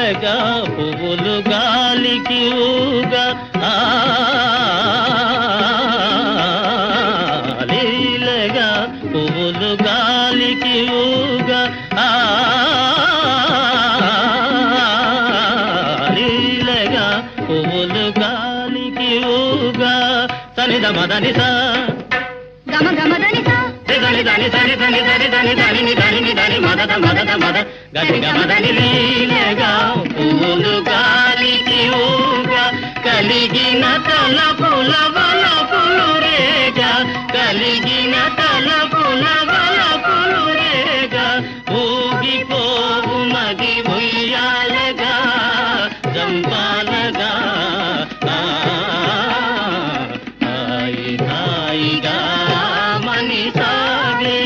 లీలగా పువ్వులు గాలికి ఊగా ఆ, లీలగా పువ్వులు గాలికి ఊగా ఆ, లీలగా పువ్వులు గాలికి ఊగా తనిద మదనిసా గమ గమ దనిసా దని దని దని దని దని దని దని ని దని ని దని మదద మదద మద గది గమదని లీలగా పువ్వులు గాలికి ఊగా కలిగిన తలపుల వలపులు రేగా కలిగిన తలపుల వలపులు రేగా ఊగిపోవు మది ఉయ్యాలగా జంపాలగా ఆ, హాయి హాయిగా మని సాగే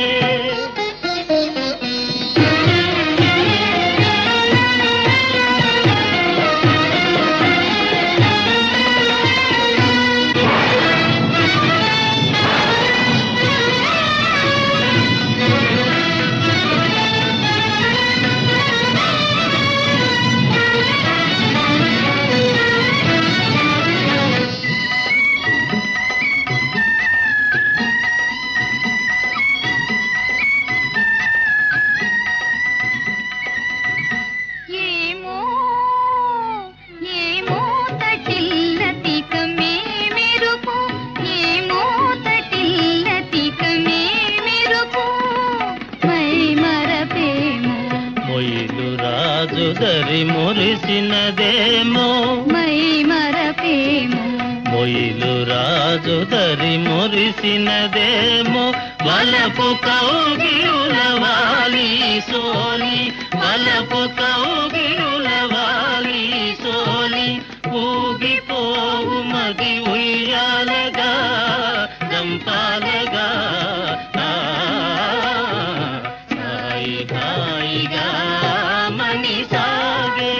ఏమో ఏమో తటిల్లతిక మే మెరుపు ఏమో తటిల్లతిక మే మెరుపు మై మరపేమో మొయిలు రాజు దరి మురిసినదేమో మై మరపేమో మొయిలు రాజు దరి మురిసినదేమో వలపు కౌగిరుల వాలి సోలి వలపు కౌగిరుల వాలి సోలి ఊగిపోవు మది ఉయ్యాలగా జంపాలగా ఆ, హాయి హాయిగా మని సాగే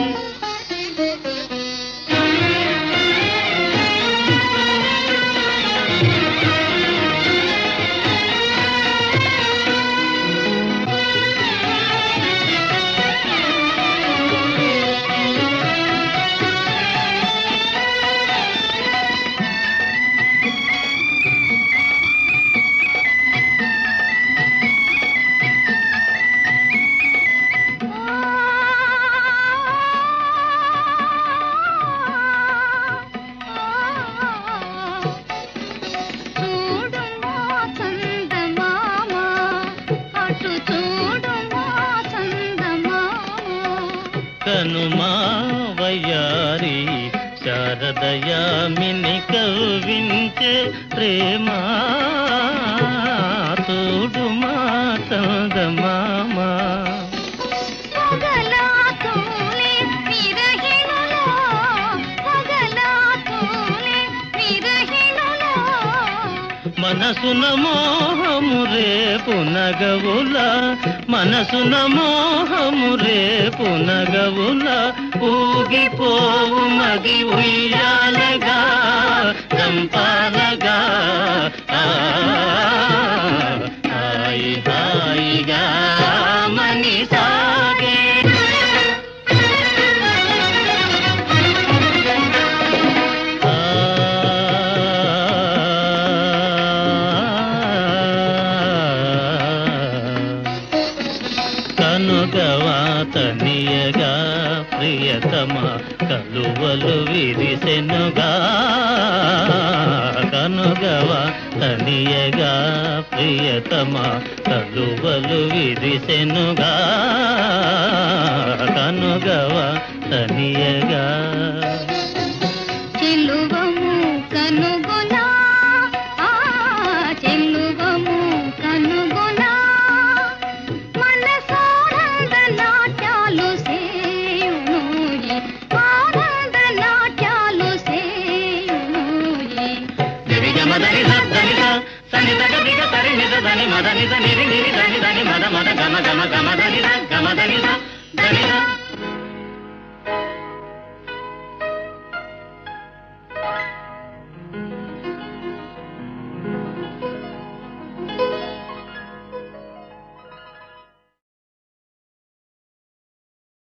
చూడు మా చందమామ అటు చూడు మా చందమామ కనుమా వయ్యారి శారదయామిని కవ్వించే ప్రేమ చూడు మా చందమామా పగలాతోనే విరహిణులో పగలాతోనే విరహిణులో మనసున మోహము రేపు నగవుల మనసున మోహము రేపు నగవుల ఊగిపోవు మది ఉయ్యాలగా చంపాలగా ఆ, హాయి హాయిగా మని సాగే కనుగవాతనియగా ప్రియతమ కలువలు విరిసెనుగా కనుగవా తనియగా ప్రియతమ కలువలు విరిసెనుగా కనుగవా తనియగా చెల్లువము కనుగొనా ఆ చెల్లువము కనుగొనా మనసానంద నాట్యాలు సేయునుయి ఆనంద నాట్యాలు సేయునుయి దివిగ మదని సని సని తగ దిగ సరి నిజ దని మద నిజ నిరి నిరి దని దని మద మద గమ గమ గమ దని గమ దని దని